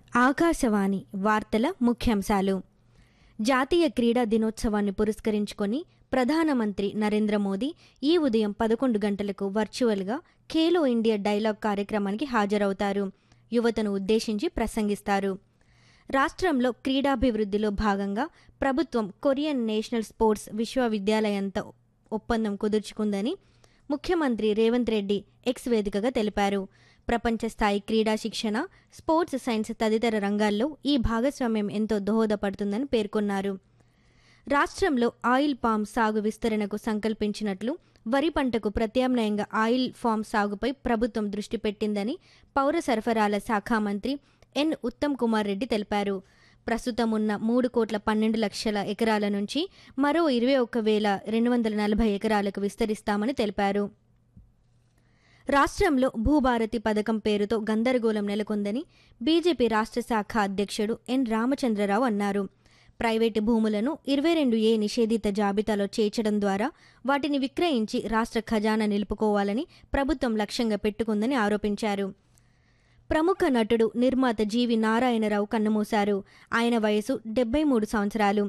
ఆకాశవాణి వార్తల ముఖ్యాంశాలు జాతీయ క్రీడా దినోత్సవాన్ని పురస్కరించుకొని ప్రధానమంత్రి నరేంద్ర మోదీ ఈ ఉదయం పదకొండు గంటలకు వర్చువల్గా ఖేలో ఇండియా డైలాగ్ కార్యక్రమానికి హాజరవుతారు యువతను ఉద్దేశించి ప్రసంగిస్తారు రాష్ట్రంలో క్రీడాభివృద్ధిలో భాగంగా ప్రభుత్వం కొరియన్ నేషనల్ స్పోర్ట్స్ విశ్వవిద్యాలయంతో ఒప్పందం కుదుర్చుకుందని ముఖ్యమంత్రి రేవంత్ రెడ్డి ఎక్స్ వేదికగా తెలిపారు ప్రపంచ స్థాయి క్రీడా శిక్షణ స్పోర్ట్స్ సైన్స్ తదితర రంగాల్లో ఈ భాగస్వామ్యం ఎంతో దోహదపడుతుందని పేర్కొన్నారు రాష్ట్రంలో ఆయిల్ పామ్ సాగు విస్తరణకు సంకల్పించినట్లు వరి పంటకు ప్రత్యామ్నాయంగా ఆయిల్ ఫామ్ సాగుపై ప్రభుత్వం దృష్టి పెట్టిందని పౌర సరఫరాల శాఖ మంత్రి ఎన్ ఉత్తమ్ కుమార్ రెడ్డి తెలిపారు ప్రస్తుతం ఉన్న మూడు కోట్ల పన్నెండు లక్షల ఎకరాల నుంచి మరో ఇరవై ఒక్క వేల రెండు వందల నలభై ఎకరాలకు విస్తరిస్తామని తెలిపారు రాష్ట్రంలో భూభారతి పథకం పేరుతో గందరగోళం నెలకొందని బీజేపీ రాష్ట్ర శాఖ అధ్యక్షుడు ఎన్ రామచంద్రరావు అన్నారు ప్రైవేటు భూములను ఇరవై రెండు ఏ నిషేధిత జాబితాలో చేర్చడం ద్వారా వాటిని విక్రయించి రాష్ట్ర ఖజానా నిలుపుకోవాలని ప్రభుత్వం లక్ష్యంగా పెట్టుకుందని ఆరోపించారు ప్రముఖ నటుడు నిర్మాత జీవి నారాయణరావు కన్నుమూశారు ఆయన వయసు డెబ్బై మూడు సంవత్సరాలు